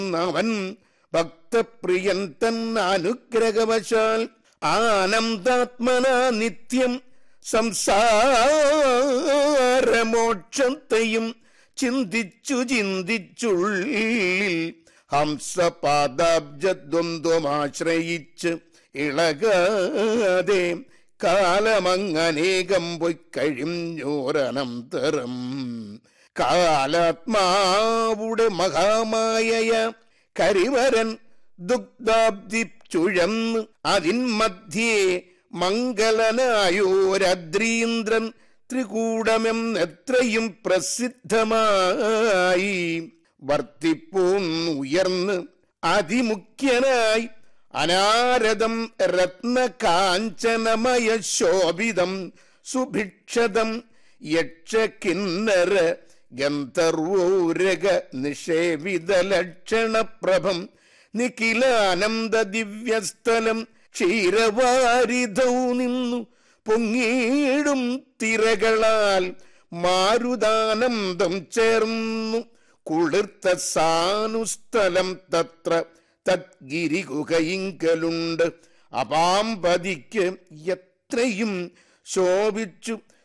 അവൻ ഭക്തപ്രിയൻ തൻ അനുഗ്രഹവശാൽ ആനന്ദാത്മന നിത്യം സംസാരമോക്ഷത്തെയും ചിന്തിച്ചു ചിന്തിച്ചുള്ളിൽ ഹംസപാദാബ്ജദ്വന്ദ്വമാശ്രയിച്ച് ഇളകാതെ കാലമങ്ങനേകം പോയി കഴിഞ്ഞോരനന്തരം കാലാത്മാവുടെ മഹാമായ കരിവരൻ ദുഗ്ധാബ്ദി ചുഴന്ന് അതിൻ മധ്യേ മംഗലനായോരദ്രീന്ദ്രൻ ത്രികൂടമെന്നെത്രയും പ്രസിദ്ധമായി വർത്തിപ്പൂന്ന് ഉയർന്ന് അതിമുഖ്യനായി അനാരദം രത്നകാഞ്ചനമയ ശോഭിതം സുഭിക്ഷതം യക്ഷകിന്നര ഗന്ധർവോരക നിഷേവിത ലക്ഷണപ്രഭം നിഖിലാനന്ദ ദിവ്യസ്ഥലം ക്ഷീരവാരിധൗ നിന്നു പൊങ്ങിയിടും തിരകളാൽ മാരുതാനന്ദം ചേർന്നു കുളിർത്ത സാനുസ്ഥലം തത്ര തദ്ഗിരികുകയിങ്കലുണ്ട് അപാമ്പതിക്ക് എത്രയും ശോഭിച്ചു